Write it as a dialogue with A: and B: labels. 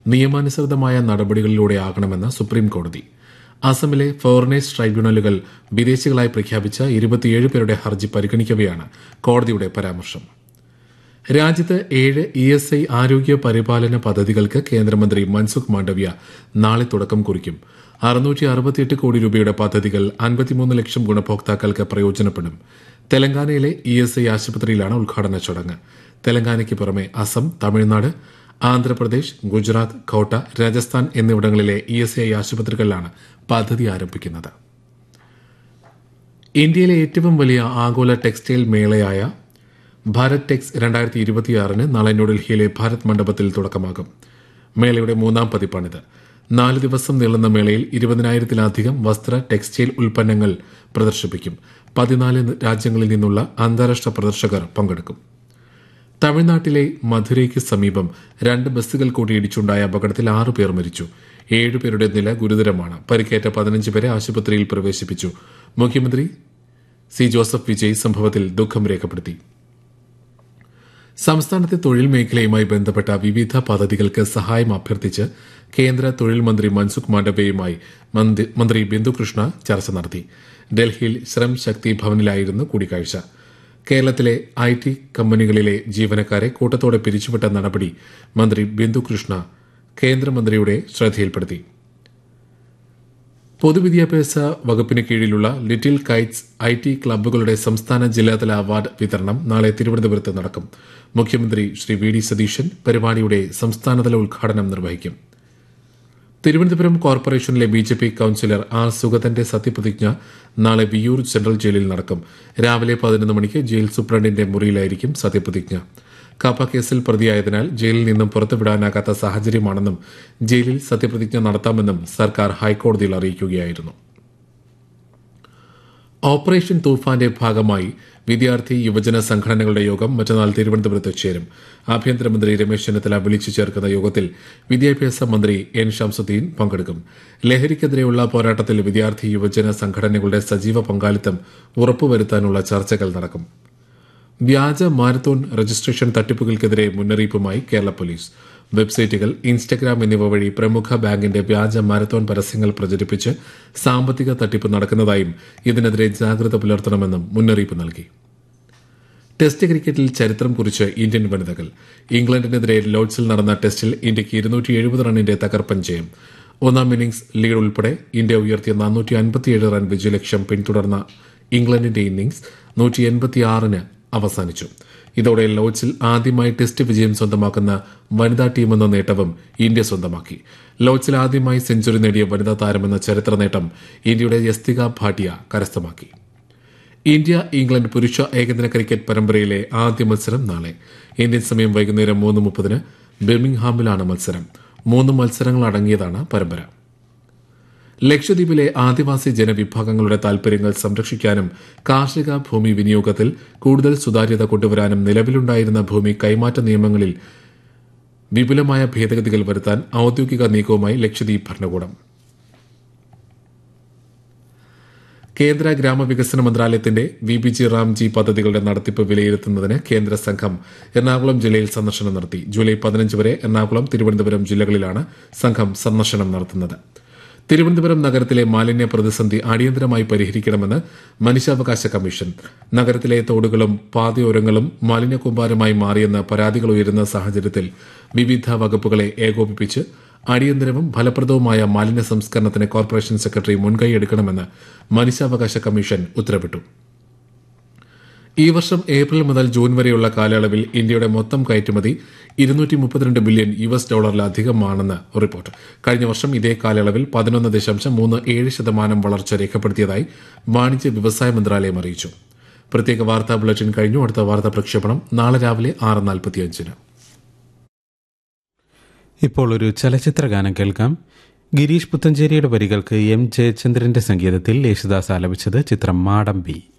A: നിയമാനുസൃതമായ നടപടികളിലൂടെ ആകണമെന്ന് സുപ്രീം കോടതി അസമിലെ ഫോറിനേഴ്സ് ട്രൈബ്യൂണലുകൾ വിദേശികളായി പ്രഖ്യാപിച്ച ഇരുപത്തിയേഴ് പേരുടെ ഹർജി പരിഗണിക്കവെയാണ് കോടതിയുടെ പരാമർശം രാജ്യത്ത് ഏഴ് ഇ എസ് ഐ ആരോഗ്യ പരിപാലന പദ്ധതികൾക്ക് കേന്ദ്രമന്ത്രി മൻസുഖ് മാണ്ഡവ്യ നാളെ തുടക്കം കുറിക്കും അറുന്നൂറ്റി അറുപത്തിയെട്ട് കോടി രൂപയുടെ പദ്ധതികൾ അൻപത്തിമൂന്ന് ലക്ഷം ഗുണഭോക്താക്കൾക്ക് പ്രയോജനപ്പെടും തെലങ്കാനയിലെ ഇ എസ് ഐ ആശുപത്രിയിലാണ് ഉദ്ഘാടന ചടങ്ങ് തെലങ്കാനയ്ക്ക് പുറമെ അസം തമിഴ്നാട് ആന്ധ്രാപ്രദേശ് ഗുജറാത്ത് ഖോട്ട രാജസ്ഥാൻ എന്നിവിടങ്ങളിലെ ഇ എസ് ഐ ആശുപത്രികളിലാണ് പദ്ധതി ആരംഭിക്കുന്നത് ഇന്ത്യയിലെ ഏറ്റവും വലിയ ആഗോള ടെക്സ്റ്റൈൽ മേളയായ ഭാരത് ടെക്സ് രണ്ടായിരത്തി ഇരുപത്തിയാറിന് നാളെ ന്യൂഡൽഹിയിലെ ഭാരത് മണ്ഡപത്തിൽ തുടക്കമാകും മേളയുടെ മൂന്നാം പതിപ്പാണിത് നാല് ദിവസം നീളുന്ന മേളയിൽ ഇരുപതിനായിരത്തിലധികം വസ്ത്ര ടെക്സ്റ്റൈൽ ഉൽപ്പന്നങ്ങൾ പ്രദർശിപ്പിക്കും പതിനാല് രാജ്യങ്ങളിൽ നിന്നുള്ള അന്താരാഷ്ട്ര പ്രദർശകർ പങ്കെടുക്കും തമിഴ്നാട്ടിലെ മധുരയ്ക്ക് സമീപം രണ്ട് ബസ്സുകൾ കൂട്ടിയിടിച്ചുണ്ടായ അപകടത്തിൽ ആറു പേർ മരിച്ചു ഏഴുപേരുടെ നില ഗുരുതരമാണ് പരിക്കേറ്റ പതിനഞ്ച് പേരെ ആശുപത്രിയിൽ പ്രവേശിപ്പിച്ചു മുഖ്യമന്ത്രി സി ജോസഫ് വിജയ് സംഭവത്തിൽ ദുഃഖം രേഖപ്പെടുത്തി സംസ്ഥാനത്തെ തൊഴിൽ മേഖലയുമായി ബന്ധപ്പെട്ട വിവിധ പദ്ധതികൾക്ക് സഹായം അഭ്യർത്ഥിച്ച് കേന്ദ്ര തൊഴിൽ മന്ത്രി മൻസുഖ് മാണ്ഡവ്യയുമായി മന്ത്രി ബിന്ദുകൃഷ്ണ ചർച്ച നടത്തി ഡൽഹിയിൽ ശ്രം ശക്തി ഭവനിലായിരുന്നു കൂടിക്കാഴ്ച കേരളത്തിലെ ഐ ടി കമ്പനികളിലെ ജീവനക്കാരെ കൂട്ടത്തോടെ പിരിച്ചുവിട്ട നടപടി മന്ത്രി ബിന്ദുകൃഷ്ണ കേന്ദ്രമന്ത്രിയുടെ ശ്രദ്ധയിൽപ്പെടുത്തി പൊതുവിദ്യാഭ്യാസ വകുപ്പിന് കീഴിലുള്ള ലിറ്റിൽ കൈറ്റ്സ് ഐ ടി ക്ലബ്ബുകളുടെ സംസ്ഥാന ജില്ലാതല അവാർഡ് വിതരണം നാളെ തിരുവനന്തപുരത്ത് നടക്കും മുഖ്യമന്ത്രി ശ്രീ വി ഡി സതീശൻ പരിപാടിയുടെ സംസ്ഥാനതല ഉദ്ഘാടനം നിർവഹിക്കും തിരുവനന്തപുരം കോർപ്പറേഷനിലെ B J P councillor R സുഗതന്റെ സത്യപ്രതിജ്ഞ നാളെ വിയൂർ സെൻട്രൽ ജയിലിൽ നടക്കും രാവിലെ പതിനൊന്ന് മണിക്ക് ജയിൽ സൂപ്രണ്ടിന്റെ മുറിയിലായിരിക്കും സത്യപ്രതിജ്ഞ കാപ്പ കേസിൽ പ്രതിയായതിനാൽ ജയിലിൽ നിന്നും പുറത്തുവിടാനാകാത്ത സാഹചര്യമാണെന്നും ജയിലിൽ സത്യപ്രതിജ്ഞ നടത്താമെന്നും സർക്കാർ ഹൈക്കോടതിയിൽ അറിയിക്കുകയായിരുന്നു ഓപ്പറേഷൻ തൂഫാന്റെ ഭാഗമായി വിദ്യാർത്ഥി യുവജന സംഘടനകളുടെ യോഗം മറ്റന്നാൾ തിരുവനന്തപുരത്ത് ചേരും ആഭ്യന്തരമന്ത്രി രമേശ് ചെന്നിത്തല വിളിച്ചു ചേർക്കുന്ന യോഗത്തിൽ വിദ്യാഭ്യാസ മന്ത്രി എൻ ഷംസുദ്ദീൻ പങ്കെടുക്കും ലഹരിക്കെതിരെയുള്ള പോരാട്ടത്തിൽ വിദ്യാർത്ഥി യുവജന സംഘടനകളുടെ സജീവ പങ്കാളിത്തം ഉറപ്പുവരുത്താനുള്ള ചർച്ചകൾ നടക്കും വ്യാജ മാരത്തോൺ രജിസ്ട്രേഷൻ തട്ടിപ്പുകൾക്കെതിരെ മുന്നറിയിപ്പുമായി കേരള പോലീസ് വെബ്സൈറ്റുകൾ ഇൻസ്റ്റഗ്രാം എന്നിവ വഴി പ്രമുഖ ബാങ്കിന്റെ വ്യാജ മാരത്തോൺ പരസ്യങ്ങൾ പ്രചരിപ്പിച്ച് സാമ്പത്തിക തട്ടിപ്പ് നടക്കുന്നതായും ഇതിനെതിരെ ജാഗ്രത പുലർത്തണമെന്നും മുന്നറിയിപ്പ് നൽകി ടെസ്റ്റ് ക്രിക്കറ്റിൽ ചരിത്രം കുറിച്ച് ഇന്ത്യൻ വനിതകൾ ഇംഗ്ലണ്ടിനെതിരെ ലോഡ്സിൽ നടന്ന ടെസ്റ്റിൽ ഇന്ത്യയ്ക്ക് ഇരുന്നൂറ്റി എഴുപത് റണ്ണിന്റെ തകർപ്പൻ ജയം ഒന്നാം ഇന്നിംഗ്സ് ലീഡ് ഉൾപ്പെടെ ഇന്ത്യ ഉയർത്തിയ നാനൂറ്റി അൻപത്തിയേഴ് റൺ വിജയലക്ഷ്യം പിന്തുടർന്ന ഇംഗ്ലണ്ടിന്റെ ഇന്നിംഗ്സ് നൂറ്റി എൺപത്തിയാറിന് അവസാനിച്ചു ഇതോടെ ലോഡ്സിൽ ആദ്യമായി ടെസ്റ്റ് വിജയം സ്വന്തമാക്കുന്ന വനിതാ ടീമെന്ന നേട്ടവും ഇന്ത്യ സ്വന്തമാക്കി ലോഡ്സിൽ ആദ്യമായി സെഞ്ചുറി നേടിയ വനിതാ താരമെന്ന ചരിത്ര നേട്ടം ഇന്ത്യയുടെ യസ്തിക ഭാട്ടിയ കരസ്ഥമാക്കി ഇന്ത്യ ഇംഗ്ലണ്ട് പുരുഷ ഏകദിന ക്രിക്കറ്റ് പരമ്പരയിലെ ആദ്യ മത്സരം നാളെ ഇന്ത്യൻ സമയം വൈകുന്നേരം മൂന്ന് മുപ്പതിന് ബിർമിംഗ്ഹാമിലാണ് മത്സരം മൂന്ന് മത്സരങ്ങൾ അടങ്ങിയതാണ് പരമ്പര ലക്ഷദ്വീപിലെ ആദിവാസി ജനവിഭാഗങ്ങളുടെ താൽപര്യങ്ങൾ സംരക്ഷിക്കാനും കാർഷിക ഭൂമി വിനിയോഗത്തിൽ കൂടുതൽ സുതാര്യത കൊണ്ടുവരാനും നിലവിലുണ്ടായിരുന്ന ഭൂമി കൈമാറ്റ നിയമങ്ങളിൽ വിപുലമായ ഭേദഗതികൾ വരുത്താൻ ഔദ്യോഗിക നീക്കവുമായി ലക്ഷദ്വീപ് ഭരണകൂടം കേന്ദ്ര ഗ്രാമവികസന മന്ത്രാലയത്തിന്റെ വി ബി ജി റാംജി പദ്ധതികളുടെ നടത്തിപ്പ് വിലയിരുത്തുന്നതിന് കേന്ദ്ര സംഘം എറണാകുളം ജില്ലയിൽ സന്ദർശനം നടത്തി ജൂലൈ പതിനഞ്ച് വരെ എറണാകുളം തിരുവനന്തപുരം ജില്ലകളിലാണ് സംഘം സന്ദർശനം നടത്തുന്നത് തിരുവനന്തപുരം നഗരത്തിലെ മാലിന്യ പ്രതിസന്ധി അടിയന്തരമായി പരിഹരിക്കണമെന്ന് മനുഷ്യാവകാശ കമ്മീഷൻ നഗരത്തിലെ തോടുകളും പാതയോരങ്ങളും മാലിന്യക്കൂമ്പാരമായി മാറിയെന്ന് പരാതികൾ ഉയരുന്ന സാഹചര്യത്തിൽ വിവിധ വകുപ്പുകളെ ഏകോപിപ്പിച്ച് അടിയന്തരവും ഫലപ്രദവുമായ മാലിന്യ സംസ്കരണത്തിന് കോർപ്പറേഷൻ സെക്രട്ടറി മുൻകൈയെടുക്കണമെന്ന് മനുഷ്യാവകാശ കമ്മീഷൻ ഉത്തരവിട്ടു ഈ വർഷം ഏപ്രിൽ മുതൽ ജൂൺ വരെയുള്ള കാലയളവിൽ ഇന്ത്യയുടെ മൊത്തം കയറ്റുമതി ഇരുന്നൂറ്റി മുപ്പത്തിരണ്ട് ബില്യൺ യു എസ് ഡോളറിലധികമാണെന്ന് റിപ്പോർട്ട് കഴിഞ്ഞ വർഷം ഇതേ കാലയളവിൽ പതിനൊന്ന് ദശാംശം മൂന്ന് ഏഴ് ശതമാനം വളർച്ച രേഖപ്പെടുത്തിയതായി വാണിജ്യ വ്യവസായ മന്ത്രാലയം അറിയിച്ചു പ്രത്യേക വാർത്താ ബുള്ളറ്റിൻ കഴിഞ്ഞു അടുത്ത വാർത്താ പ്രക്ഷേപണം നാളെ രാവിലെ ആറ് നാൽപ്പത്തിയഞ്ചിന്
B: ഇപ്പോൾ ഒരു ചലച്ചിത്ര ഗാനം കേൾക്കാം ഗിരീഷ് പുത്തഞ്ചേരിയുടെ വരികൾക്ക് എം ജയചന്ദ്രന്റെ സംഗീതത്തിൽ യേശുദാസ് ആലപിച്ചത് ചിത്രം മാടമ്പി